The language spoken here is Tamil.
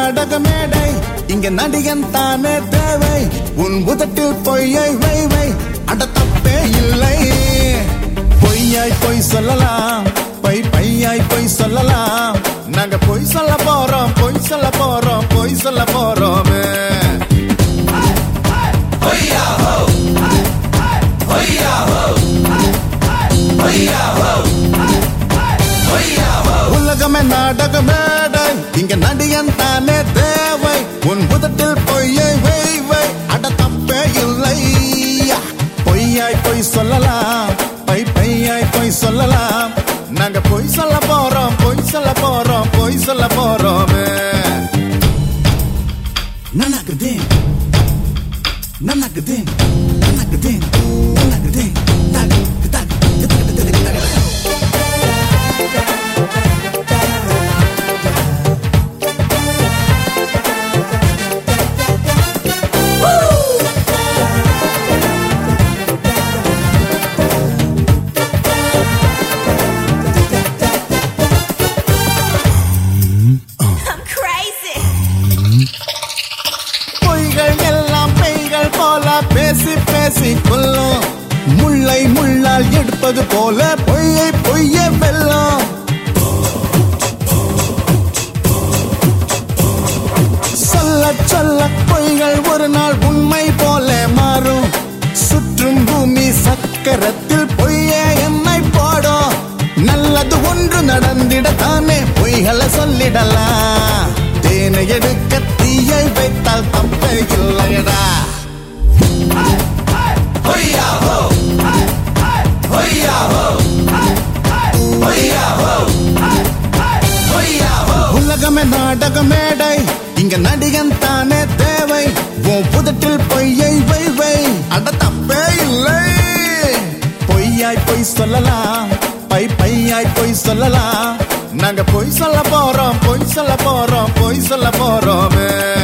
நாடக மேடை இங்க நடிகன் தானே தேவை உன் புதட்டில் பொய்யை வை வை அட தப்பே இல்லை பொய்யாய் பொய் சொல்லலாம் பை பையாய் பொய் சொல்லலாம் நாங்க பொய் சொல்ல போறோம் பொய் சொல்ல போறோம் பொய் சொல்ல போறோமே உலகமே நாடக மேடை இங்க நடிகன் தானே தேவை உன் புதட்டில் பொய்யை வை வை அட தப்பே இல்லை பொய்யாய் பொய் சொல்லலாம் பை பையாய் பொய் சொல்லலாம் நாங்க பொய் சொல்ல போறோம் பொய் சொல்ல போறோம் பொய் சொல்ல போறோமே நனக்குதே நனக்குதே நனக்குதே நனக்குதே தகு தகு தகு தகு தகு தகு I'm crazy. பொய்கள் எல்லாம் பெய்கள் போல பேசி பேசி கொல்லும் முள்ளை முள்ளால் எடுப்பது போல பொய்யை பொய்ய வெல்லும் சொல்ல சொல்ல பொய்கள் ஒரு நாள் உண்மை போல மாறும் சுற்றும் பூமி சக்கரத்தில் பொய்யே என்னை போடும் நல்லது ஒன்று நடந்திட தானே பொய்களை சொல்லிடலாம் தேனை எடுக்க தீயை வைத்தால் தப்பே இல்லையடா உலகமே நாடக மேடை இங்க நடிகன் தானே தேவை உன் புதட்டில் பொய்யை வை வை அட தப்பே இல்லை பொய்யாய் பொய் சொல்லலாம் பை பையாய் பொய் சொல்லலாம் நாங்க பொய் சொல்ல போறோம் பொய் சொல்ல போறோம் பொய் சொல்ல போறோமே